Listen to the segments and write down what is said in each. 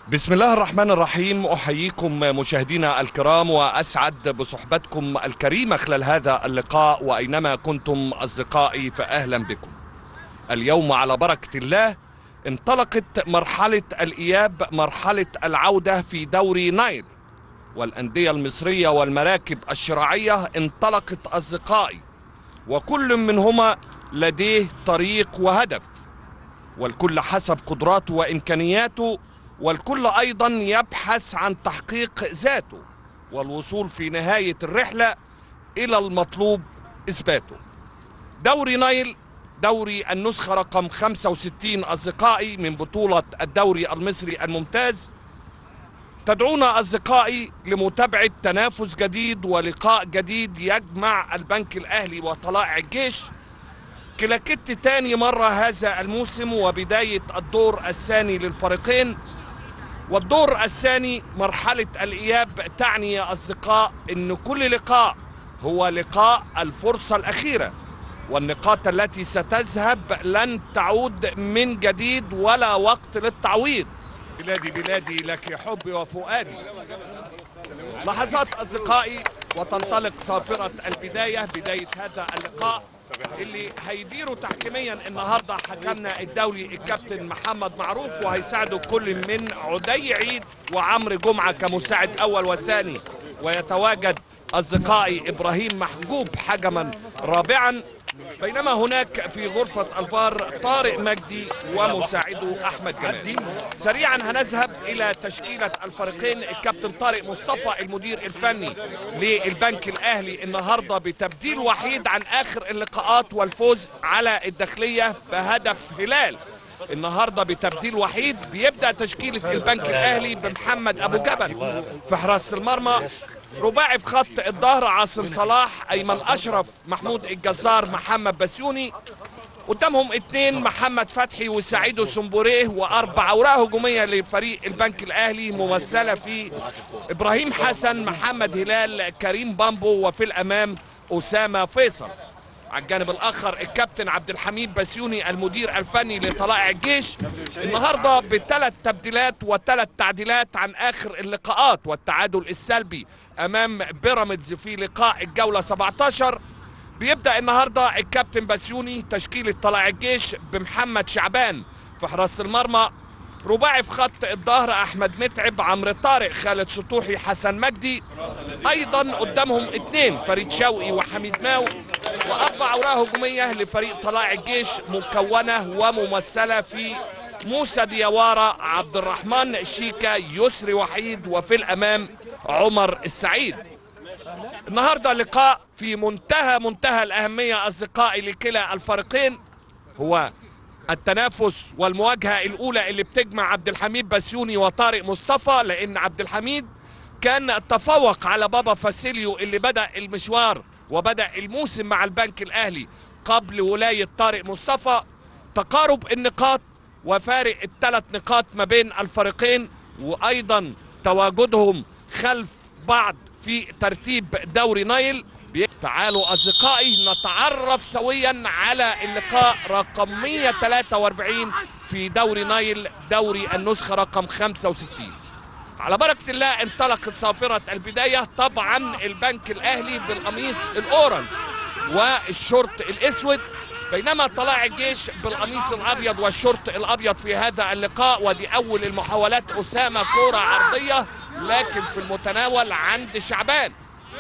بسم الله الرحمن الرحيم احييكم مشاهدينا الكرام واسعد بصحبتكم الكريمه خلال هذا اللقاء واينما كنتم اصدقائي فاهلا بكم. اليوم على بركه الله انطلقت مرحله الاياب مرحله العوده في دوري نايل والانديه المصريه والمراكب الشراعيه انطلقت اصدقائي وكل منهما لديه طريق وهدف والكل حسب قدراته وامكانياته والكل ايضا يبحث عن تحقيق ذاته والوصول في نهايه الرحله الى المطلوب اثباته. دوري نايل دوري النسخه رقم 65 اصدقائي من بطوله الدوري المصري الممتاز تدعونا اصدقائي لمتابعه تنافس جديد ولقاء جديد يجمع البنك الاهلي وطلائع الجيش كلاكيت تاني مرة هذا الموسم وبداية الدور الثاني للفريقين والدور الثاني مرحلة الإياب تعني يا أصدقاء أن كل لقاء هو لقاء الفرصة الأخيرة والنقاط التي ستذهب لن تعود من جديد ولا وقت للتعويض بلادي بلادي لك حبي وفؤادي لحظات أصدقائي وتنطلق صافرة البداية بداية هذا اللقاء اللي هيديروا تحكيميا النهارده حكمنا الدولي الكابتن محمد معروف وهيساعده كل من عدي عيد وعمرو جمعه كمساعد اول وثاني ويتواجد اصدقائي ابراهيم محجوب حكما رابعا بينما هناك في غرفة البار طارق مجدي ومساعده أحمد جمال سريعا هنذهب إلى تشكيلة الفريقين الكابتن طارق مصطفى المدير الفني للبنك الأهلي النهاردة بتبديل وحيد عن آخر اللقاءات والفوز على الداخلية بهدف هلال النهارده بتبديل وحيد بيبدا تشكيله البنك الاهلي بمحمد ابو جبل في حراسه المرمى رباعي في خط الظهر عاصم صلاح ايمن اشرف محمود الجزار محمد بسيوني قدامهم اتنين محمد فتحي وسعيد سمبوريه واربع اوراق هجوميه لفريق البنك الاهلي ممثله في ابراهيم حسن محمد هلال كريم بامبو وفي الامام اسامه فيصل على الجانب الاخر الكابتن عبد الحميد بسيوني المدير الفني لطلائع الجيش النهارده بثلاث تبديلات وثلاث تعديلات عن اخر اللقاءات والتعادل السلبي امام بيراميدز في لقاء الجوله 17 بيبدا النهارده الكابتن بسيوني تشكيله طلائع الجيش بمحمد شعبان في حراسه المرمى رباعي في خط الظهر احمد متعب عمرو طارق خالد سطوحي حسن مجدي ايضا قدامهم اثنين فريد شوقي وحميد ماو واربع اوراق هجوميه لفريق طلائع الجيش مكونه وممثله في موسى ديوارة عبد الرحمن شيكا يسري وحيد وفي الامام عمر السعيد النهارده لقاء في منتهى منتهى الاهميه اصدقائي لكلا الفريقين هو التنافس والمواجهه الاولى اللي بتجمع عبد الحميد بسيوني وطارق مصطفى لان عبد الحميد كان تفوق على بابا فاسيليو اللي بدا المشوار وبدا الموسم مع البنك الاهلي قبل ولايه طارق مصطفى تقارب النقاط وفارق الثلاث نقاط ما بين الفريقين وايضا تواجدهم خلف بعض في ترتيب دوري نايل تعالوا أصدقائي نتعرف سويا على اللقاء رقم 143 في دوري نايل دوري النسخة رقم 65 على بركة الله انطلقت صافرة البداية طبعا البنك الأهلي بالقميص الأورنج والشورت الأسود بينما طلع الجيش بالقميص الابيض والشورت الابيض في هذا اللقاء ودي اول المحاولات اسامه كوره عرضيه لكن في المتناول عند شعبان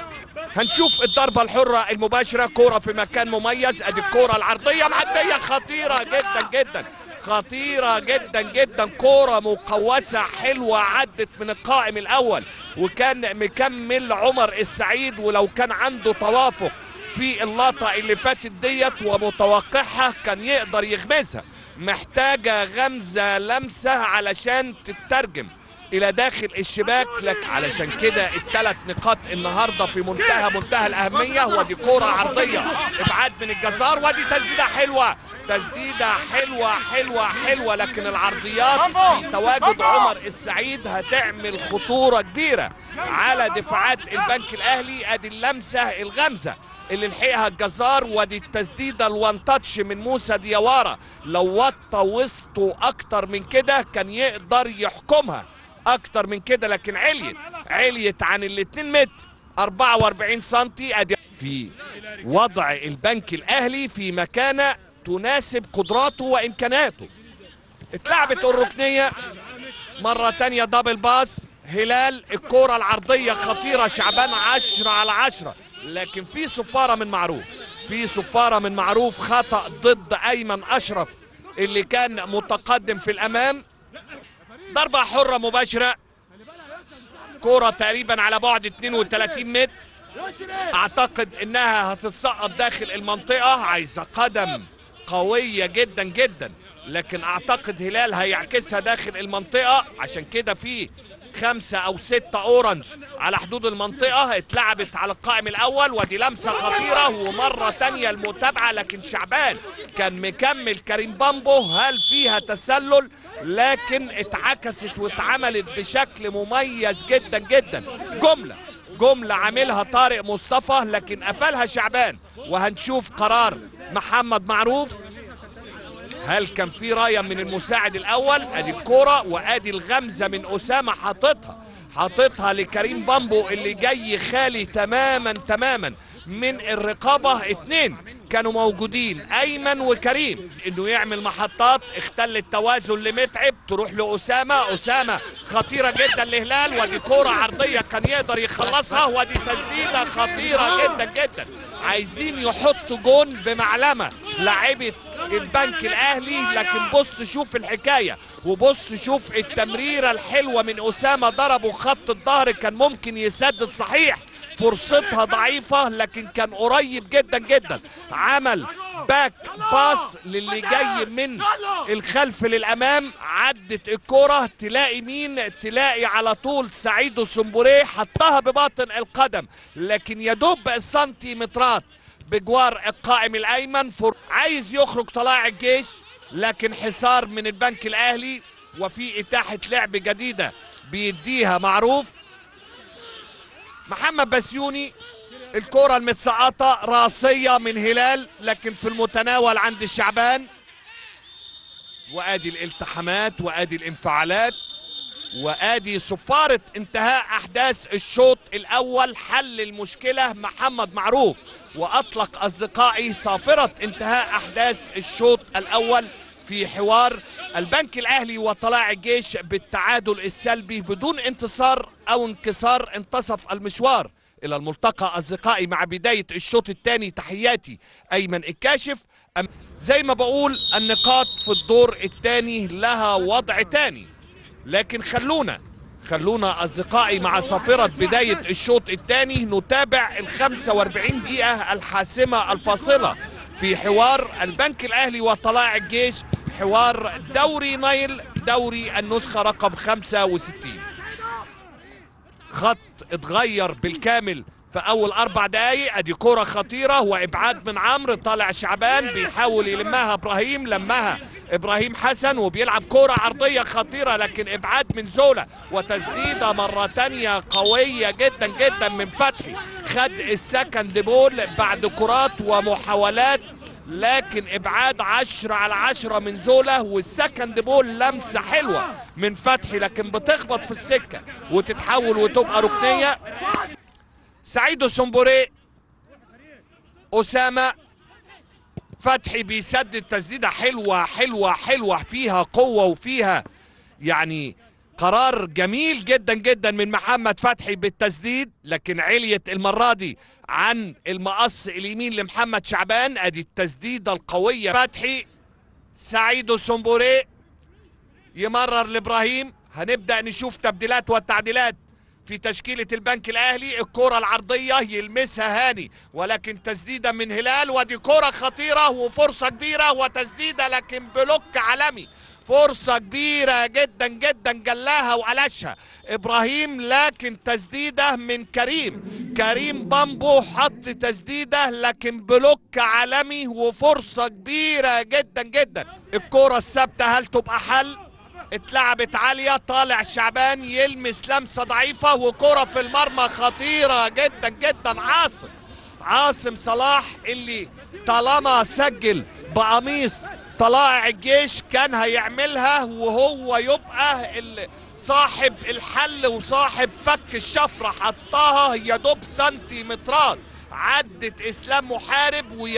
هنشوف الضربة الحرة المباشرة كورة في مكان مميز ادي الكورة العرضية معدية خطيرة جدا جدا خطيرة جدا جدا كورة مقوسة حلوة عدت من القائم الأول وكان مكمل عمر السعيد ولو كان عنده توافق في اللقطة اللي فاتت ديت ومتوقعها كان يقدر يغمزها محتاجة غمزة لمسة علشان تترجم الى داخل الشباك لك علشان كده الثلاث نقاط النهارده في منتهى منتهى الاهميه ودي كوره عرضيه ابعاد من الجزار ودي تسديده حلوه تسديده حلوه حلوه حلوه لكن العرضيات في تواجد عمر السعيد هتعمل خطوره كبيره على دفاعات البنك الاهلي ادي اللمسه الغمزه اللي لحقها الجزار ودي التسديده الوان تاتش من موسى ديوارا لو وطى وسطه اكتر من كده كان يقدر يحكمها اكتر من كده لكن عليت عليت عن ال 2 متر 44 سنتي ادي في وضع البنك الاهلي في مكانه تناسب قدراته وامكاناته اتلعبت الركنيه مرة تانية دبل باس هلال الكرة العرضية خطيرة شعبان عشرة على عشرة لكن في صفارة من معروف في صفارة من معروف خطأ ضد أيمن أشرف اللي كان متقدم في الأمام ضربة حرة مباشرة كرة تقريبا على بعد 32 متر اعتقد انها هتتسقط داخل المنطقة عايزة قدم قوية جدا جدا لكن اعتقد هلال هيعكسها داخل المنطقة عشان كده في خمسة او ستة اورنج على حدود المنطقة اتلعبت على القائم الاول ودي لمسة خطيرة ومرة تانية المتابعة لكن شعبان كان مكمل كريم بامبو هل فيها تسلل لكن اتعكست واتعملت بشكل مميز جدا جدا جملة جملة عاملها طارق مصطفى لكن قفلها شعبان وهنشوف قرار محمد معروف هل كان في رايه من المساعد الاول ادي الكوره وادي الغمزه من اسامه حاططها حاططها لكريم بامبو اللي جاي خالي تماما تماما من الرقابه اتنين كانوا موجودين ايمن وكريم انه يعمل محطات اختل التوازن لمتعب تروح لاسامه اسامه خطيره جدا لهلال ودي كوره عرضيه كان يقدر يخلصها ودي تسديده خطيره جدا جدا عايزين يحطوا جون بمعلمه لاعيبه البنك الاهلي لكن بص شوف الحكايه وبص شوف التمريره الحلوه من اسامه ضربوا خط الظهر كان ممكن يسدد صحيح فرصتها ضعيفه لكن كان قريب جدا جدا عمل باك باس للي جاي من الخلف للامام عدت الكره تلاقي مين تلاقي على طول سعيد سمبوريه حطها بباطن القدم لكن يدوب السنتيمترات بجوار القائم الايمن فر... عايز يخرج طلائع الجيش لكن حصار من البنك الاهلي وفي اتاحه لعب جديده بيديها معروف محمد بسيوني الكره المتسقطه راسيه من هلال لكن في المتناول عند الشعبان وادي الالتحامات وادي الانفعالات وادي صفارة انتهاء احداث الشوط الاول حل المشكلة محمد معروف واطلق اصدقائي صافرة انتهاء احداث الشوط الاول في حوار البنك الاهلي وطلائع الجيش بالتعادل السلبي بدون انتصار او انكسار انتصف المشوار الى الملتقى اصدقائي مع بداية الشوط الثاني تحياتي ايمن الكاشف زي ما بقول النقاط في الدور الثاني لها وضع تاني لكن خلونا خلونا أصدقائي مع صافرة بداية الشوط الثاني نتابع ال 45 دقيقة الحاسمة الفاصلة في حوار البنك الأهلي وطلائع الجيش حوار دوري نايل دوري النسخة رقم 65 خط اتغير بالكامل في اول اربع دقايق ادي كرة خطيرة وابعاد من عمرو طالع شعبان بيحاول يلمها ابراهيم لمها ابراهيم حسن وبيلعب كرة عرضية خطيرة لكن ابعاد من زولا وتسديدة مرة تانية قوية جدا جدا من فتحي خد السكند بول بعد كرات ومحاولات لكن ابعاد عشرة على عشرة من زولا والسكند بول لمسة حلوة من فتحي لكن بتخبط في السكة وتتحول وتبقى ركنية سعيد سمبوري أسامة فتحي بيسدد تسديدة حلوة حلوة حلوة فيها قوة وفيها يعني قرار جميل جدا جدا من محمد فتحي بالتسديد لكن عليت المرة دي عن المقص اليمين لمحمد شعبان ادي التسديدة القوية فتحي سعيد سمبوري يمرر لابراهيم هنبدأ نشوف تبديلات والتعديلات في تشكيلة البنك الأهلي الكرة العرضية يلمسها هاني ولكن تسديدة من هلال ودي كرة خطيرة وفرصة كبيرة وتسديدة لكن بلوك عالمي فرصة كبيرة جدا جدا جلاها وقلشها ابراهيم لكن تسديدة من كريم كريم بامبو حط تسديدة لكن بلوك عالمي وفرصة كبيرة جدا جدا الكرة الثابتة هل تبقى حل اتلعبت عالية طالع شعبان يلمس لمسة ضعيفة وكرة في المرمى خطيرة جدا جدا عاصم عاصم صلاح اللي طالما سجل بقميص طلائع الجيش كان هيعملها وهو يبقى ال- صاحب الحل وصاحب فك الشفرة حطها يا دوب سنتيمترات عدت اسلام محارب ويا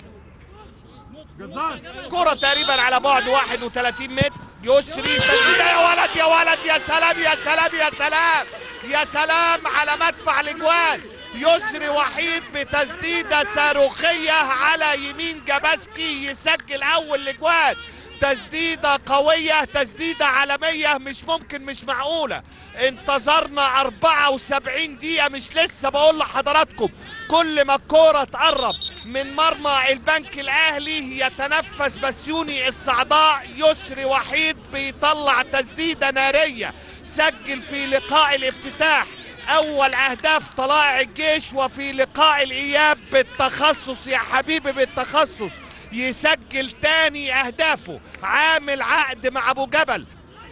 كرة تقريبا على بعد 31 متر يسري تسديدة يا ولد يا ولد يا سلام يا سلام يا سلام يا سلام على مدفع الاجوان يسري وحيد بتسديدة صاروخية على يمين جاباسكي يسجل اول الاجوان تسديدة قوية تسديدة عالمية مش ممكن مش معقولة انتظرنا 74 دقيقة مش لسه بقول لحضراتكم كل ما الكورة تقرب من مرمى البنك الاهلي يتنفس بسيوني الصعداء يسري وحيد بيطلع تسديدة نارية سجل في لقاء الافتتاح اول اهداف طلائع الجيش وفي لقاء الاياب بالتخصص يا حبيبي بالتخصص يسجل تاني اهدافه عامل عقد مع ابو جبل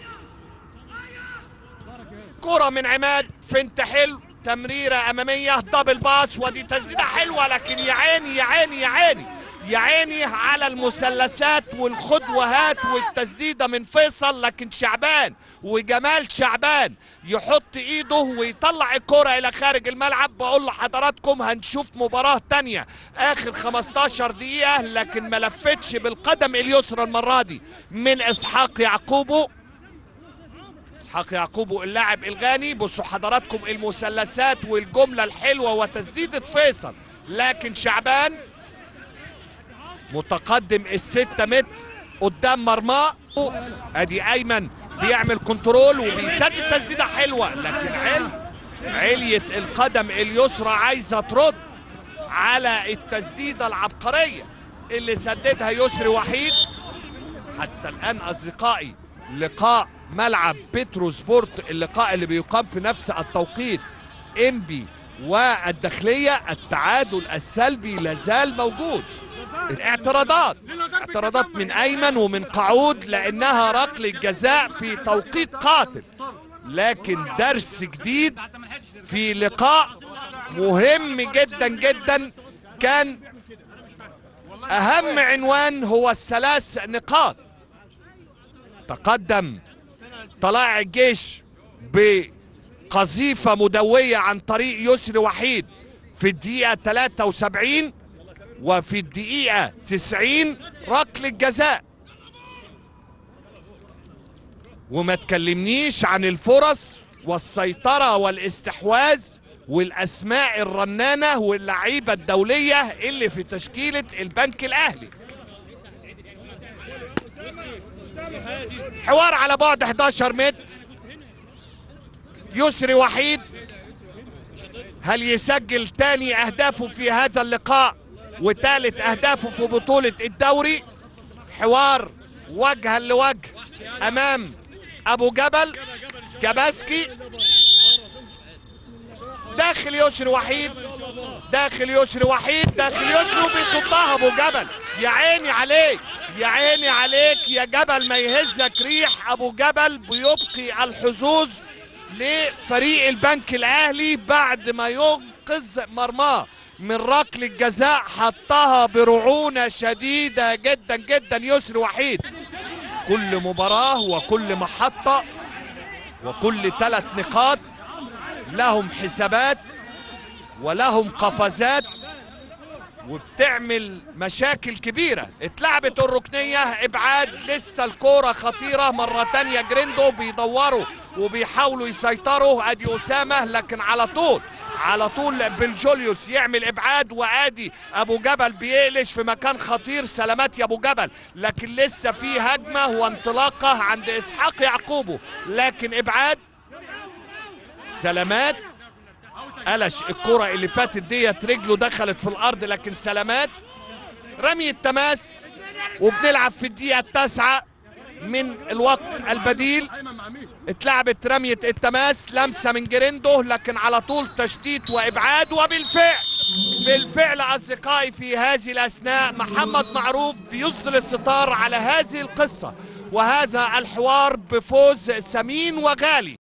كرة من عماد فنت حلو تمريرة أمامية دبل باس ودي تسديدة حلوة لكن يا عيني يا عيني يا عيني يا عيني على المثلثات والخدوهات والتسديدة من فيصل لكن شعبان وجمال شعبان يحط ايده ويطلع الكرة الى خارج الملعب بقول لحضراتكم هنشوف مباراة تانية اخر 15 دقيقة لكن ما لفتش بالقدم اليسرى المرة دي من اسحاق يعقوبو اسحاق يعقوب اللاعب الغاني بصوا حضراتكم المثلثات والجمله الحلوه وتسديده فيصل لكن شعبان متقدم الستة متر قدام مرماه ادي ايمن بيعمل كنترول وبيسدد تسديده حلوه لكن عل علية القدم اليسرى عايزه ترد على التسديده العبقريه اللي سددها يسري وحيد حتى الان اصدقائي لقاء ملعب بترو سبورت اللقاء اللي بيقام في نفس التوقيت انبي والداخليه التعادل السلبي لازال موجود الاعتراضات اعتراضات من ايمن ومن قعود لانها ركله جزاء في توقيت قاتل لكن درس جديد في لقاء مهم جدا جدا كان اهم عنوان هو الثلاث نقاط تقدم طلائع الجيش بقذيفة مدوية عن طريق يسري وحيد في الدقيقة 73 وفي الدقيقة 90 ركلة جزاء وما تكلمنيش عن الفرص والسيطرة والاستحواذ والأسماء الرنانة واللعيبة الدولية اللي في تشكيلة البنك الأهلي حوار على بعد 11 متر يسري وحيد هل يسجل تاني اهدافه في هذا اللقاء وثالث اهدافه في بطولة الدوري حوار وجها لوجه امام ابو جبل جباسكي داخل يسري وحيد داخل يسري وحيد داخل يسري وبيصدها ابو جبل يا عيني عليك يا عيني عليك يا جبل ما يهزك ريح ابو جبل بيبقي الحظوظ لفريق البنك الاهلي بعد ما ينقذ مرماه من ركله جزاء حطها برعونه شديده جدا جدا يسري وحيد كل مباراه وكل محطه وكل ثلاث نقاط لهم حسابات ولهم قفزات وبتعمل مشاكل كبيرة اتلعبت الركنية ابعاد لسه الكورة خطيرة مرة تانية جريندو بيدوروا وبيحاولوا يسيطروا ادي اسامة لكن على طول على طول بالجوليوس يعمل ابعاد وادي ابو جبل بيقلش في مكان خطير سلامات يا ابو جبل لكن لسه في هجمة وانطلاقة عند اسحاق يعقوبه لكن ابعاد سلامات قلش الكرة اللي فاتت ديت رجله دخلت في الارض لكن سلامات رمي التماس وبنلعب في الدقيقة التاسعة من الوقت البديل اتلعبت رمية التماس لمسة من جريندو لكن على طول تشتيت وابعاد وبالفعل بالفعل اصدقائي في هذه الاثناء محمد معروف يسدل الستار على هذه القصة وهذا الحوار بفوز ثمين وغالي